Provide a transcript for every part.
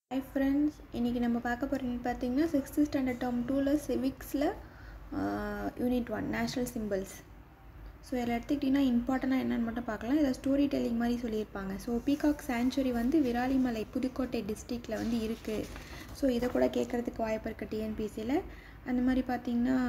hi friends இன்றைக்கி நம்ம பார்க்க போகிறது பார்த்தீங்கன்னா சிக்ஸ்த்து ஸ்டாண்டர்ட் டேர்ம் டூவில் சிவிக்ஸில் unit one national symbols so இதில் எடுத்துக்கிட்டிங்கன்னா இம்பார்ட்டண்ட்டாக என்னென்னு மட்டும் பார்க்கலாம் இதில் ஸ்டோரி டெல்லிங் மாதிரி சொல்லியிருப்பாங்க ஸோ பீகாக் சாங்சுரி வந்து விராலிமலை புதுக்கோட்டை டிஸ்ட்ரிக்டில் வந்து இருக்குது ஸோ இதை கூட கேட்குறதுக்கு வாய்ப்பு இருக்குது டிஎன்பிசியில் அந்த மாதிரி பார்த்திங்கன்னா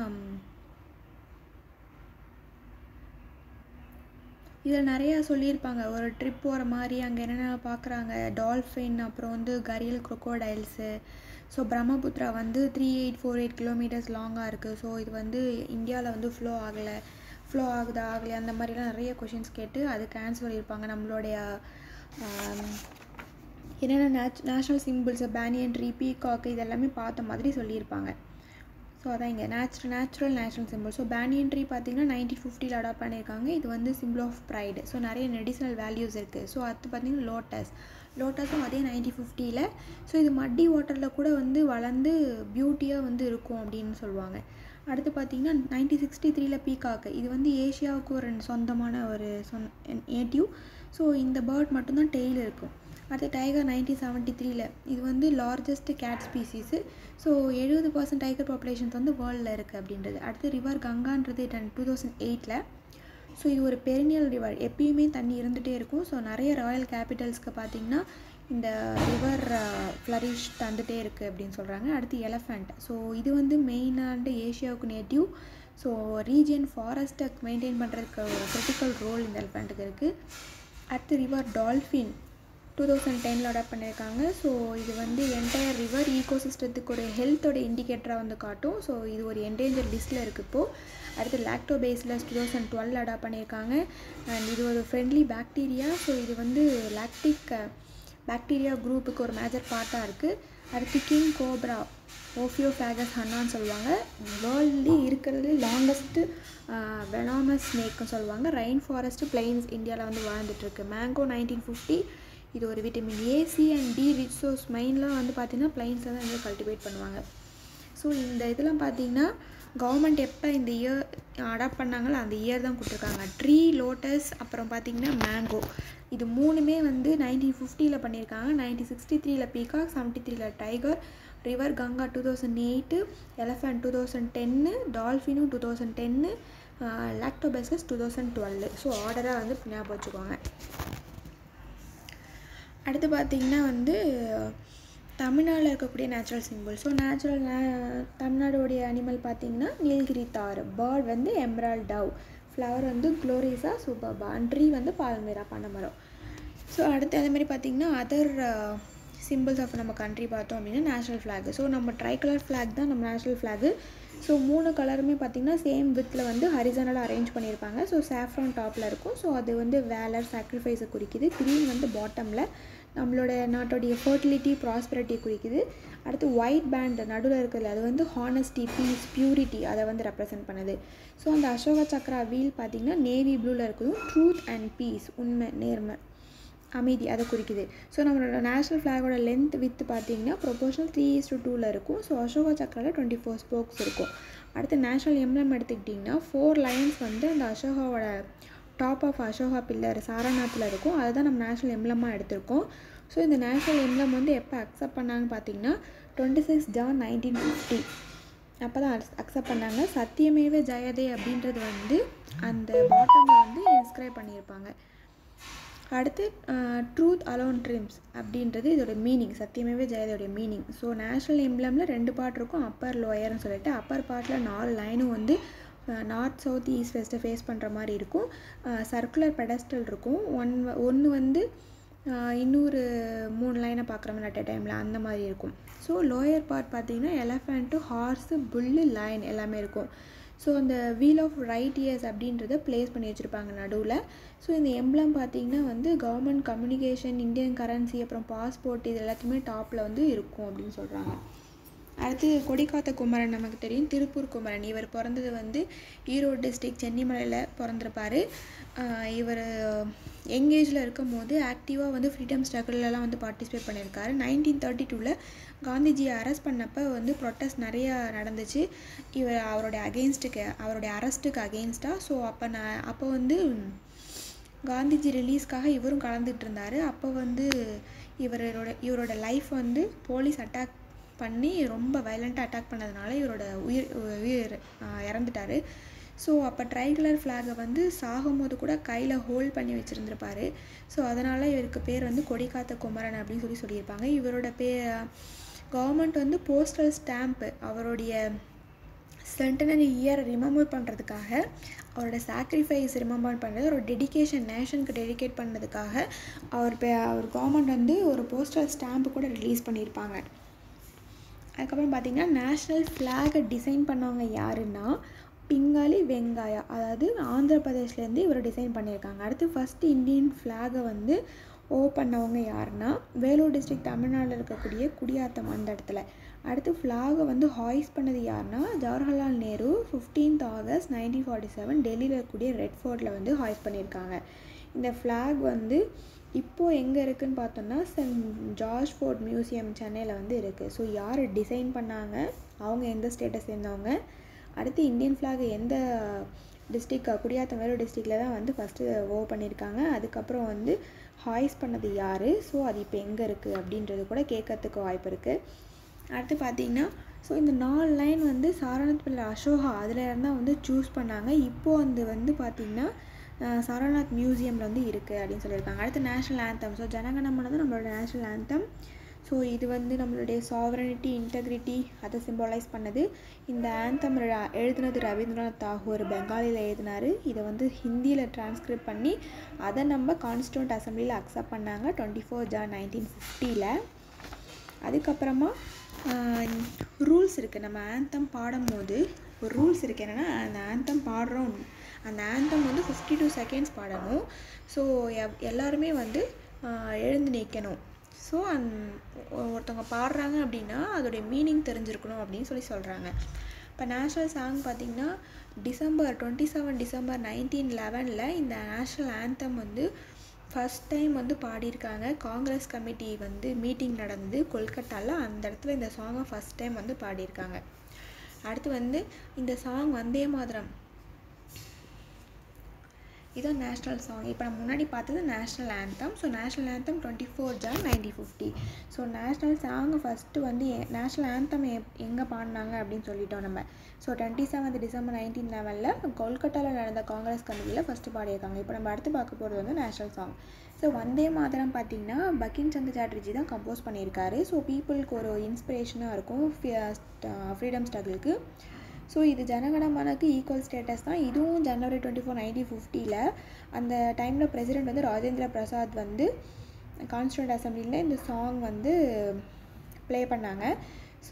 இதில் நிறையா சொல்லியிருப்பாங்க ஒரு ட்ரிப் போகிற மாதிரி அங்கே என்னென்ன பார்க்குறாங்க டால்ஃபின் அப்புறம் வந்து கரியல் crocodiles ஸோ பிரம்மபுத்திரா வந்து three eight four eight kilometres லாங்காக இருக்குது ஸோ இது வந்து இந்தியாவில் வந்து ஃப்ளோ ஆகலை ஃப்ளோ ஆகுதா ஆகலையா அந்த மாதிரிலாம் நிறைய கொஷின்ஸ் கேட்டு அதுக்கு ஆன்சர் சொல்லியிருப்பாங்க நம்மளுடைய ஆம், என்னென்ன nat national symbols banyan tree peacock இதெல்லாமே பார்த்த மாதிரி சொல்லியிருப்பாங்க ஸோ அதான் இங்கே natural natural national symbol so banyan tree பார்த்தீங்கன்னா நைன்டீன் ஃபிஃப்டியில் அடாப்ட் பண்ணியிருக்காங்க இது வந்து சிம்பிள் ஆஃப் ப்ரைடு ஸோ நிறைய மெடிசனல் வேல்யூஸ் இருக்குது ஸோ அது பார்த்தீங்கன்னா லோட்டஸ் லோட்டஸும் அதே நைன்டீன் ஃபிஃப்டியில் ஸோ இது மட்டி வாட்டரில் கூட வந்து வளர்ந்து பியூட்டியாக வந்து இருக்கும் அப்படின்னு சொல்லுவாங்க அடுத்து பார்த்தீங்கன்னா நைன்டீன் சிக்ஸ்டி த்ரீல பீகாக்கு இது வந்து ஏஷியாவுக்கு ஒரு சொந்தமான ஒரு சொன் நேட்டிவ் ஸோ இந்த பேர்ட் மட்டும்தான் டெய்ல் இருக்கும் அடுத்து டைகர் நைன்டீன் செவன்ட்டி த்ரீல இது வந்து லார்ஜஸ்ட் கேட் ஸ்பீசிஸு ஸோ எழுபது பர்சன்ட் டைகர் பாப்புலேஷன்ஸ் வந்து வேர்ல்டில் இருக்குது அப்படின்றது அடுத்து ரிவர் கங்கான்றது டூ தௌசண்ட் எயிட்டில் ஸோ இது ஒரு பெரினியல் ரிவர் எப்பயுமே தண்ணி இருந்துகிட்டே இருக்கும் ஸோ நிறைய ராயல் கேபிட்டல்ஸ்க்கு பார்த்திங்கன்னா இந்த ரிவர் ஃப்ளரிஷ் தந்துகிட்டே இருக்குது அப்படின்னு சொல்கிறாங்க அடுத்து எலஃபண்ட் ஸோ இது வந்து மெயினாண்டு ஏஷியாவுக்கு நேட்டிவ் ஸோ ரீஜியன் ஃபாரஸ்ட்டை மெயின்டைன் பண்ணுறதுக்கு ஒரு கிரிட்டிக்கல் ரோல் இந்த எலஃபண்ட்டுக்கு இருக்குது அடுத்து ரிவர் டால்ஃபின் டூ தௌசண்ட் டெனில் அடாப்ட் பண்ணியிருக்காங்க ஸோ இது வந்து என்டையர் ரிவர் ஈகோசிஸ்டத்துக்கு ஒரு ஹெல்த்தோட இண்டிகேட்டராக வந்து காட்டும் ஸோ இது ஒரு என்டேஞ்சர் லிஸ்ட்டில் இருக்குது இப்போது அடுத்து lactobacillus two thousand twelve adopt பண்ணியிருக்காங்க அண்ட் இது ஒரு ஃப்ரெண்ட்லி பாக்டீரியா ஸோ இது வந்து லாக்டிக் பாக்டீரியா குரூப்புக்கு ஒரு மேஜர் பார்ட்டாக இருக்குது அடுத்து கிங் கோப்ரா ஓஃபியோஃபேகஸ் ஹன்னான்னு சொல்லுவாங்க வேர்ல்ட்லேயே இருக்கிறதுலே லாங்கஸ்ட்டு வெனாமஸ் ஸ்னேக்னு சொல்லுவாங்க ரெயின் ஃபாரஸ்ட் பிளெயின்ஸ் இந்தியாவில் வந்து வாழ்ந்துட்டுருக்கு மேங்கோ நைன்டீன் ஃபிஃப்டி இது ஒரு vitamin A C and D rich source மெயின்லாம் வந்து பார்த்திங்கன்னா பிளைன்ஸில் தான் வந்து கல்டிவேட் பண்ணுவாங்க ஸோ இந்த இதெல்லாம் பார்த்தீங்கன்னா கவர்மெண்ட் எப்போ இந்த இயர் அடாப்ட் பண்ணாங்களோ அந்த இயர் தான் கொடுத்துருக்காங்க ட்ரீ லோட்டஸ் அப்புறம் பார்த்திங்கன்னா மேங்கோ இது மூணுமே வந்து நைன்டீன் ஃபிஃப்டியில் பண்ணியிருக்காங்க நைன்டீன் சிக்ஸ்டி த்ரீல பீகாக் செவன்ட்டி த்ரீல tiger river Ganga two thousand eight elephant two thousand டென்னு டால்ஃபினும் டூ தௌசண்ட் டென்னு lactobacillus two thousand twelve so ஆர்டராக வந்து ஞாபகம் வச்சுக்கோங்க அடுத்து பார்த்திங்கன்னா வந்து தமிழ்நாட்டில் இருக்கக்கூடிய நேச்சுரல் சிம்பிள் ஸோ நேச்சுரல் தமிழ்நாடுடைய அனிமல் பார்த்திங்கன்னா நீலகிரி தார் பேர்ட் வந்து எம்ரால் டவ் ஃப்ளவர் வந்து குளோரிஸா சூப்பர்பா ட்ரீ வந்து பால்மேரா பனைமரம் ஸோ அடுத்து அதே மாதிரி பார்த்திங்கன்னா அதர் சிம்பிள்ஸ் ஆஃப் நம்ம கண்ட்ரி பார்த்தோம் அப்படின்னா நேஷ்னல் ஃப்ளாக் ஸோ நம்ம ட்ரை கலர் ஃப்ளாக் தான் நம்ம நேஷ்னல் ஃப்ளாகு ஸோ மூணு கலருமே பார்த்திங்கன்னா சேம் வித்தில் வந்து ஹரிசனலாக அரேஞ்ச் பண்ணியிருப்பாங்க ஸோ சாஃப்ரான் டாப்பில் இருக்கும் ஸோ அது வந்து வேலர் சாக்ரிஃபைஸை குறிக்குது க்ரீன் வந்து பாட்டமில் நம்மளோட நாட்டோடைய ஃபர்டிலிட்டி ப்ராஸ்பரிட்டி குறிக்குது அடுத்து ஒயிட் பேண்ட் நடுவில் இருக்கிறது அது வந்து ஹானஸ்டி பீஸ் பியூரிட்டி அதை வந்து ரெப்ரசென்ட் பண்ணுது ஸோ அந்த அசோக சக்ரா வீல் பார்த்திங்கன்னா நேவி ப்ளூவில் இருக்குதும் ட்ரூத் அண்ட் பீஸ் உண்மை நேர்மை அமைதி அதை குறிக்குது ஸோ நம்மளோட நேஷ்னல் ஃப்ளாகோட லென்த் வித் பார்த்தீங்கன்னா ப்ரொபோஷனல் த்ரீ இஸ் டு டூவில் இருக்கும் ஸோ அசோகா சக்கராவில் டுவெண்ட்டி ஃபோர் ஸ்போக்ஸ் இருக்கும் அடுத்து நேஷ்னல் எம்ப்ளம் எடுத்துக்கிட்டிங்கன்னா ஃபோர் லைன்ஸ் வந்து அந்த அசோகாவோட டாப் ஆஃப் அசோகா பில்லர் சாரநாத்தில் இருக்கும் அதுதான் நம்ம நேஷ்னல் எம்ப்ளமாக எடுத்திருக்கோம் ஸோ இந்த நேஷ்னல் எம்ப்ளம் வந்து எப்போ அக்செப்ட் பண்ணாங்கன்னு பார்த்தீங்கன்னா twenty six Jan nineteen fifty அப்போ தான் அக்செப்ட் பண்ணாங்க சத்தியமேவ ஜெயதே அப்படின்றது வந்து அந்த பாட்டமில் வந்து இன்ஸ்கிரைப் பண்ணியிருப்பாங்க அடுத்து ட்ரூத் அலோன் ட்ரிம்ஸ் அப்படின்றது இதோட மீனிங் சத்தியமேவே ஜெயதோடைய மீனிங் ஸோ நேஷ்னல் எம்ப்ளமில் ரெண்டு பார்ட் இருக்கும் அப்பர் லோயர்னு சொல்லிட்டு அப்பர் பார்ட்டில் நாலு லைனும் வந்து நார்த் சவுத் ஈஸ்ட் வெஸ்ட்டை ஃபேஸ் பண்ணுற மாதிரி இருக்கும் சர்க்குலர் பெடஸ்டல் இருக்கும் ஒன் ஒன்று வந்து இன்னொரு மூணு லைனை பார்க்குற மாதிரி அட் டைமில் அந்த மாதிரி இருக்கும் ஸோ லோயர் பார்ட் பார்த்தீங்கன்னா எலஃபண்ட்டு ஹார்ஸு புல்லு லைன் எல்லாமே இருக்கும் ஸோ அந்த வீல் ஆஃப் ரைட் இயர்ஸ் அப்படின்றத ப்ளேஸ் பண்ணி வச்சுருப்பாங்க நடுவில் ஸோ இந்த எம்ப்ளம் பார்த்தீங்கன்னா வந்து கவர்மெண்ட் கம்யூனிகேஷன் இந்தியன் கரன்சி அப்புறம் பாஸ்போர்ட் இது எல்லாத்தையுமே டாப்பில் வந்து இருக்கும் அப்படின்னு சொல்கிறாங்க அடுத்து கொடிக்காத்த குமரன் நமக்கு தெரியும் திருப்பூர் குமரன் இவர் பிறந்தது வந்து ஈரோடு டிஸ்ட்ரிக் சென்னிமலையில் பிறந்திருப்பார் இவர் யங் ஏஜில் இருக்கும் போது ஆக்டிவாக வந்து ஃப்ரீடம் ஸ்ட்ரகிள்லாம் வந்து பார்ட்டிசிபேட் பண்ணியிருக்காரு நைன்டீன் தேர்ட்டி டூவில் காந்திஜியை அரெஸ்ட் பண்ணப்போ வந்து ப்ரொட்டஸ்ட் நிறையா நடந்துச்சு இவர் அவருடைய அகெயின்ஸ்ட்டுக்கு அவருடைய அரெஸ்ட்டுக்கு அகெயின்ஸ்டாக ஸோ அப்போ நான் அப்போ வந்து காந்திஜி ரிலீஸ்க்காக இவரும் கலந்துட்டு இருந்தார் அப்போ வந்து இவரோட இவரோட லைஃப் வந்து போலீஸ் அட்டாக் பண்ணி ரொம்ப வயலண்ட்டாக அட்டாக் பண்ணதுனால இவரோட உயிர் உயிர் ஆஹ் இறந்துட்டாரு ஸோ அப்போ ட்ரைகலர் ஃப்ளாகை வந்து சாகும்போது கூட கையில் ஹோல்ட் பண்ணி வச்சுருந்துருப்பாரு ஸோ அதனால் இவருக்கு பேர் வந்து கொடிக்காத்த குமரன் அப்படின்னு சொல்லி சொல்லியிருப்பாங்க இவரோட பே கவர்மெண்ட் வந்து போஸ்டல் ஸ்டாம்ப்பு அவருடைய சென்டனரி இயர் ரிமெம்பர் பண்ணுறதுக்காக அவரோட சாக்ரிஃபைஸ் ரிமெம்பர் பண்ணுறது அவரோட டெடிகேஷன் நேஷனுக்கு டெடிகேட் பண்ணதுக்காக அவர் பே அவர் கவர்மெண்ட் வந்து ஒரு போஸ்டல் ஸ்டாம்ப்பு கூட ரிலீஸ் பண்ணியிருப்பாங்க அதுக்கப்புறம் பார்த்திங்கன்னா நேஷ்னல் ஃப்ளாகை டிசைன் பண்ணவங்க யாருன்னா பிங்காலி வெங்காயா அதாவது ஆந்திர பிரதேஷ்லேருந்து இவர் டிசைன் பண்ணியிருக்காங்க அடுத்து ஃபஸ்ட்டு இந்தியன் ஃப்ளாகை வந்து ஓ பண்ணவங்க யாருன்னா வேலூர் டிஸ்ட்ரிக்ட் தமிழ்நாட்டில் இருக்கக்கூடிய குடியாத்தம் அந்த இடத்துல அடுத்து ஃப்ளாகை வந்து ஹாய்ஸ் பண்ணது யாருன்னா Jawaharlal Nehru fifteenth August nineteen forty seven டெல்லியில் இருக்கக்கூடிய ரெட் ஃபோர்ட்டில் வந்து ஹாய்ஸ் பண்ணியிருக்காங்க இந்த ஃப்ளாக் வந்து இப்போது எங்கே இருக்குதுன்னு பார்த்தோம்னா சென்ட் ஜார்ஜ் ஃபோர்ட் மியூசியம் சென்னையில் வந்து இருக்குது ஸோ யார் டிசைன் பண்ணாங்க அவங்க எந்த ஸ்டேட்டை சேர்ந்தவங்க அடுத்து இந்தியன் ஃப்ளாக் எந்த டிஸ்ட்ரிக் குடியாத்தம் வேலூர் டிஸ்ட்ரிக்டில் தான் வந்து ஃபஸ்ட்டு ஓ பண்ணியிருக்காங்க அதுக்கப்புறம் வந்து ஹாய்ஸ் பண்ணது யார் ஸோ அது இப்போ எங்கே இருக்குது அப்படின்றது கூட கேட்கறதுக்கு வாய்ப்பு இருக்குது அடுத்து பார்த்தீங்கன்னா ஸோ இந்த நாலு லைன் வந்து சாரநாத் பிள்ளை அசோகா அதில் இருந்தால் வந்து சூஸ் பண்ணாங்க இப்போது வந்து வந்து பார்த்திங்கன்னா அஹ், சாரநாத் மியூசியமில் வந்து இருக்குது அப்படின்னு சொல்லியிருக்காங்க அடுத்து நேஷ்னல் ஆந்தம் ஸோ ஜனகணமன தான் நம்மளோட நேஷ்னல் ஆந்தம் ஸோ இது வந்து நம்மளுடைய சாவரனிட்டி இன்டெகிரிட்டி அதை சிம்பாலைஸ் பண்ணது இந்த ஆந்தம் எழுதுனது ரவீந்திரநாத் தாகூர் பெங்காலியில் எழுதினார் இதை வந்து ஹிந்தியில் டிரான்ஸ்கிரிப்ட் பண்ணி அதை நம்ம கான்ஸ்டியூண்ட் அசம்பிளியில் அக்செப்ட் பண்ணாங்க டுவெண்ட்டி ஃபோர் ஜான் நைன்டீன் ஃபிஃப்டியில் அதுக்கப்புறமா ரூல்ஸ் இருக்குது நம்ம ஆந்தம் பாடும்போது ஒரு ரூல்ஸ் இருக்குது என்னென்னா அந்த ஆந்தம் பாடுறோம் அந்த ஆந்தம் வந்து ஃபிஃப்டி டூ செகண்ட்ஸ் பாடணும் ஸோ எல்லாருமே வந்து ஆஹ், எழுந்து நிற்கணும் ஸோ அந் ஒருத்தவங்க பாடுறாங்க அப்படின்னா அதோடைய மீனிங் தெரிஞ்சிருக்கணும் அப்படின்னு சொல்லி சொல்கிறாங்க இப்போ நேஷ்னல் சாங் பார்த்திங்கன்னா December twenty seven December nineteen லெவனில் இந்த நேஷ்னல் ஆந்தம் வந்து ஃபஸ்ட் டைம் வந்து பாடியிருக்காங்க காங்கிரஸ் கமிட்டி வந்து மீட்டிங் நடந்தது கொல்கட்டாவில் அந்த இடத்துல இந்த சாங்கை ஃபஸ்ட் டைம் வந்து பாடியிருக்காங்க அடுத்து வந்து இந்த சாங் வந்தே மாதரம் இதான் நேஷ்னல் சாங் இப்போ நம்ம முன்னாடி பார்த்தது national anthem so national anthem twenty four Jan nineteen fifty so national song first வந்து நேஷ்னல் ஆந்தம் எங்கே பாடினாங்க அப்படின்னு சொல்லிட்டோம் நம்ம so twenty seventh December nineteen லெவனில் கொல்கட்டாவில் நடந்த காங்கிரஸ் கமிட்டியில் ஃபஸ்ட்டு பாடியிருக்காங்க இப்போ நம்ம அடுத்து பார்க்க போகிறது வந்து national song so Vande Mataram பார்த்தீங்கன்னா பக்கிம் சந்திர சாட்டர்ஜி தான் கம்போஸ் பண்ணியிருக்காரு ஸோ பீப்புளுக்கு ஒரு இன்ஸ்பிரேஷனாக இருக்கும் ஃப்ரீடம் ஸ்ட்ரகிளுக்கு ஸோ இது ஜனகணமனக்கு ஈக்குவல் ஸ்டேட்டஸ் தான் இதுவும் ஜனவரி டுவெண்ட்டி ஃபோர் நைன்டீன் ஃபிஃப்டியில் அந்த டைமில் பிரசிடெண்ட் வந்து ராஜேந்திர பிரசாத் வந்து கான்ஸ்டியூண்ட் அசம்பிளியில் இந்த சாங் வந்து ப்ளே பண்ணாங்க ஸோ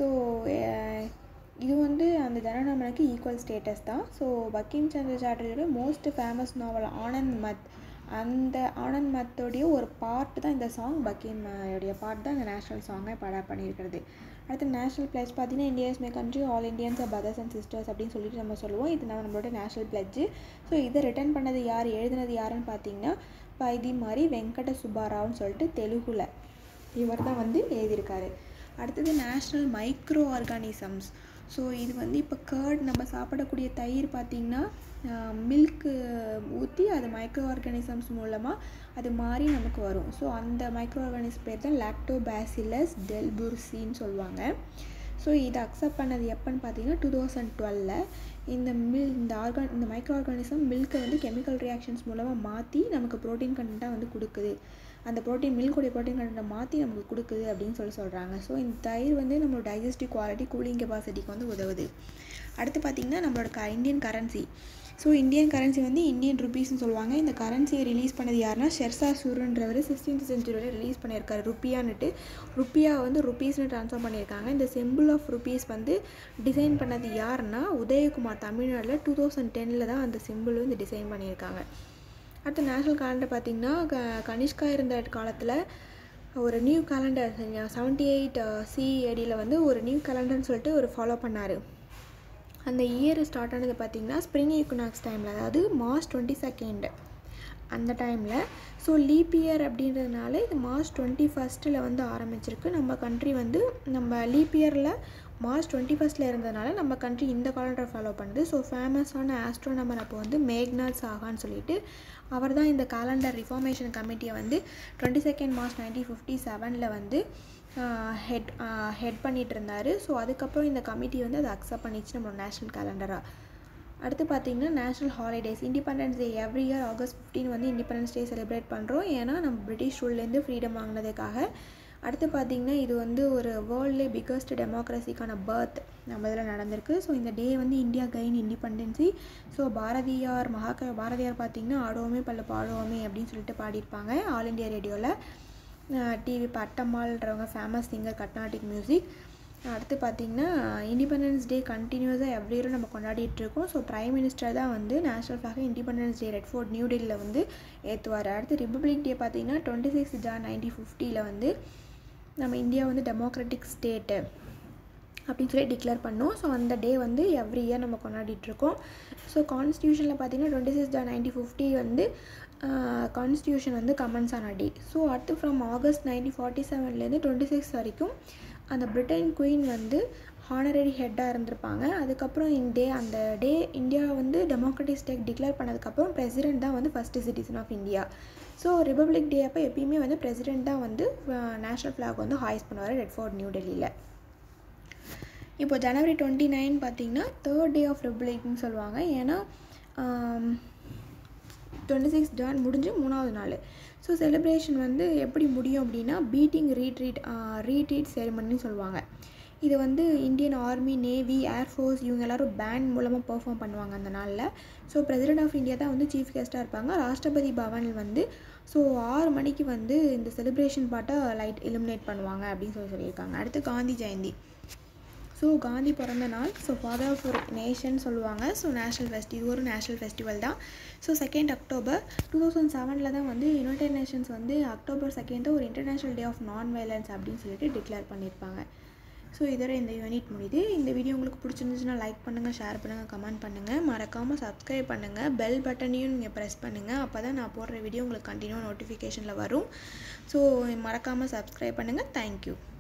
இது வந்து அந்த ஜனகணமனுக்கு ஈக்குவல் ஸ்டேட்டஸ் தான் ஸோ பக்கிம் சந்திர சாட்டர்ஜியோட most famous novel Anand Math அந்த ஆனந்த் மத்தோடைய ஒரு பார்ட் தான் இந்த சாங் பக்கிம் உடைய பார்ட் தான் இந்த நேஷ்னல் சாங்கை பாட பண்ணியிருக்கிறது அடுத்து நேஷ்னல் பிளேஸ் பார்த்தீங்கன்னா India is my country all Indians are brothers and sisters அப்படின்னு சொல்லிட்டு நம்ம சொல்லுவோம் இது நம்ம நம்மளோட நேஷ்னல் பிளட்ஜு ஸோ இதை ரிட்டர்ன் பண்ணது யார் எழுதுனது யாருன்னு பார்த்தீங்கன்னா பைதி மாதிரி வெங்கட சுப்பாராவ்னு சொல்லிட்டு தெலுங்குல இவர் தான் வந்து எழுதியிருக்காரு அடுத்தது நேஷ்னல் மைக்ரோ ஆர்கானிசம்ஸ் ஸோ இது வந்து இப்போ கர்ட் நம்ம சாப்பிடக்கூடிய தயிர் பார்த்திங்கன்னா மில்க்கு ஊற்றி அது மைக்ரோ ஆர்கானிசம்ஸ் மூலமாக அது மாறி நமக்கு வரும் ஸோ அந்த மைக்ரோ ஆர்கானிசம் பேர் தான் லாக்டோபாசிலஸ் டெல்புர்சின்னு சொல்லுவாங்க ஸோ இதை அக்செப்ட் பண்ணது எப்போன்னு பார்த்தீங்கன்னா டூ தௌசண்ட் டுவெலில் இந்த மில் இந்த ஆர்கான் இந்த மைக்ரோ ஆர்கானிசம் மில்கை வந்து கெமிக்கல் ரியாக்ஷன்ஸ் மூலமாக மாற்றி நமக்கு ப்ரோட்டீன் கண்டென்ட்டாக வந்து கொடுக்குது அந்த ப்ரோட்டீன் மில்கோடைய ப்ரோட்டீன் கண்டென்ட்டை மாற்றி நமக்கு கொடுக்குது அப்படின்னு சொல்லி சொல்கிறாங்க ஸோ இந்த தயிர் வந்து நம்மளோட டைஜஸ்டிவ் குவாலிட்டி கூலிங் கெப்பாசிட்டிக்கு வந்து உதவுது அடுத்து பார்த்திங்கன்னா நம்மளோட க Indian currency so Indian currency வந்து இந்தியன் ருபீஸ்னு சொல்லுவாங்க இந்த கரன்சியை ரிலீஸ் பண்ணது யாருன்னா ஷெர்சா சூரன்றவர் சிக்ஸ்டீன்த் செஞ்சுரியில் ரிலீஸ் பண்ணியிருக்காரு ருப்பியான்னுட்டு ருப்பியா வந்து ருபீஸ்னு ட்ரான்ஸ்ஃபர் பண்ணியிருக்காங்க இந்த செம்பிள் ஆஃப் ருபீஸ் வந்து டிசைன் பண்ணது யாருன்னா உதயகுமார் தமிழ்நாட்டில் டூ தௌசண்ட் டெனில் தான் அந்த சிம்பிள் வந்து டிசைன் பண்ணியிருக்காங்க அடுத்து நேஷ்னல் கேலண்டர் பார்த்திங்கன்னா க கனிஷ்கா இருந்த காலத்தில் ஒரு நியூ கேலண்டர் செவன்ட்டி எயிட் சிஏடியில் வந்து ஒரு நியூ கேலண்டர்னு சொல்லிட்டு ஒரு ஃபாலோ பண்ணார் அந்த இயர் ஸ்டார்ட் ஆனது பார்த்திங்கன்னா ஸ்ப்ரிங் ஈக்குனாக்ஸ் டைமில் அதாவது மார்ச் டுவெண்ட்டி செகண்ட் அந்த டைமில் ஸோ லீப் இயர் அப்படின்றதுனால இது மார்ச் டுவெண்ட்டி ஃபஸ்ட்டில் வந்து ஆரம்பிச்சிருக்கு நம்ம கண்ட்ரி வந்து நம்ம லீப் இயரில் மார்ச் டுவெண்ட்டி ஃபஸ்ட்டில் இருந்ததுனால நம்ம கண்ட்ரி இந்த காலண்டரை ஃபாலோ பண்ணுது ஸோ ஃபேமஸான ஆஸ்ட்ரோனமர் அப்போ வந்து மேக்நாத் சாகான்னு சொல்லிட்டு அவர் தான் இந்த காலண்டர் ரிஃபார்மேஷன் கமிட்டியை வந்து twenty second March nineteen fifty செவனில் வந்து ஹெட் ஹெட் பண்ணிகிட்டு இருந்தார் ஸோ அதுக்கப்புறம் இந்த கமிட்டி வந்து அதை அக்செப்ட் பண்ணிச்சு நம்மளோட நேஷ்னல் கேலண்டராக அடுத்து பார்த்திங்கன்னா national holidays independence day every year August fifteen வந்து இண்டிபெண்டன்ஸ் டே செலிப்ரேட் பண்ணுறோம் ஏன்னா நம்ம பிரிட்டிஷ் ரூல்லேருந்து ஃப்ரீடம் வாங்கினதுக்காக அடுத்து பார்த்திங்கன்னா இது வந்து ஒரு வேர்ல்ட்லே பிக்கஸ்ட் டெமோக்ரஸிக்கான பர்த் நம்ம இதில் நடந்திருக்கு ஸோ இந்த டே வந்து India gain independence so Bharathiyar மகாக பாரதியார் பார்த்திங்கன்னா ஆடுவோமே பல்ல பாடுவோமே அப்படின்னு சொல்லிட்டு பாடியிருப்பாங்க ஆல் இண்டியா ரேடியோவில் டிவி பட்டம்மாள்ன்றவங்க ஃபேமஸ் சிங்கர் கர்நாடிக் மியூசிக் அடுத்து பார்த்திங்கன்னா இண்டிபெண்டன்ஸ் டே கண்டினியூஸாக எவ்ரி இயரும் நம்ம கொண்டாடிட்டு இருக்கோம் ஸோ ப்ரைம் மினிஸ்டர் தான் வந்து national flag independence day red fort new டெல்லியில் வந்து ஏற்றுவார் அடுத்து ரிப்பப்ளிக் டே பார்த்திங்கன்னா டுவெண்ட்டி சிக்ஸ் ஜான் நைன்டீன் ஃபிஃப்டியில் வந்து நம்ம இந்தியா வந்து டெமோக்ராட்டிக் ஸ்டேட்டு அப்படின்னு சொல்லி டிக்ளேர் பண்ணோம் ஸோ அந்த டே வந்து எவ்ரி இயர் நம்ம கொண்டாடிட்டுருக்கோம் ஸோ கான்ஸ்டியூஷனில் பார்த்திங்கன்னா twenty six Jan nineteen fifty வந்து கான்ஸ்டியூஷன் வந்து கமெண்ட்ஸ் ஆன டே ஸோ அடுத்து ஃப்ரம் ஆகஸ்ட் நைன்டீன் ஃபார்ட்டி செவன்லேருந்து டுவெண்ட்டி சிக்ஸ் வரைக்கும் அந்த பிரிட்டன் குயின் வந்து ஹானரரி ஹெட்டாக இருந்திருப்பாங்க அதுக்கப்புறம் இந்த டே அந்த டே இந்தியா வந்து டெமோக்ராட்டிக் ஸ்டேட் டிக்ளேர் பண்ணதுக்கப்புறம் பிரசிடென்ட் தான் வந்து first citizen of India so republic day அப்போ எப்பயுமே வந்து பிரசிடென்ட் தான் வந்து நேஷ்னல் ஃப்ளாக் வந்து ஹாய்ஸ் பண்ணுவார் ரெட் ஃபோர்ட் நியூ டெல்லியில் இப்போ ஜனவரி டுவெண்ட்டி நைன் பார்த்திங்கன்னா தேர்ட் டே ஆஃப் ரிப்பப்ளிக்னு சொல்லுவாங்க ஏன்னா டுவெண்ட்டி சிக்ஸ் ஜான் முடிஞ்சு மூணாவது நாள் ஸோ செலிப்ரேஷன் வந்து எப்படி முடியும் அப்படின்னா பீட்டிங் ரீட்ரீட் ரீட்ரீட் செரிமனின்னு சொல்லுவாங்க இது வந்து இந்தியன் ஆர்மி நேவி ஏர்ஃபோர்ஸ் இவங்க எல்லோரும் பேண்ட் மூலமாக பெர்ஃபார்ம் பண்ணுவாங்க அந்த நாளில் ஸோ பிரசிடென்ட் ஆஃப் இந்தியா தான் வந்து சீஃப் கெஸ்ட்டாக இருப்பாங்க ராஷ்டிரபதி பவன் வந்து ஸோ ஆறு மணிக்கு வந்து இந்த செலிப்ரேஷன் பாட்டை லைட் இலுமினேட் பண்ணுவாங்க அப்படின்னு சொல்லி சொல்லியிருக்காங்க அடுத்து காந்தி ஜெயந்தி ஸோ காந்தி பிறந்த நாள் ஸோ ஃபாதர் ஆஃப் ஒரு நேஷன் சொல்லுவாங்க ஸோ நேஷ்னல் ஃபெஸ்ட் இது ஒரு நேஷ்னல் ஃபெஸ்டிவல் தான் so second October two thousand செவனில் தான் வந்து யுனைடெட் நேஷன்ஸ் வந்து அக்டோபர் செகண்ட் ஒரு international day of non violence அப்படின்னு சொல்லிட்டு டிக்ளேர் பண்ணியிருப்பாங்க ஸோ இதோட இந்த யூனிட் முடியுது இந்த வீடியோ உங்களுக்கு பிடிச்சிருந்துச்சுன்னா லைக் பண்ணுங்கள் ஷேர் பண்ணுங்கள் கமெண்ட் பண்ணுங்கள் மறக்காமல் சப்ஸ்கிரைப் பண்ணுங்கள் பெல் பட்டனையும் நீங்கள் ப்ரெஸ் பண்ணுங்கள் அப்போ தான் நான் போடுற வீடியோ உங்களுக்கு கண்டினியூ நோட்டிஃபிகேஷனில் வரும் ஸோ மறக்காமல் சப்ஸ்கிரைப் பண்ணுங்கள் தேங்க்யூ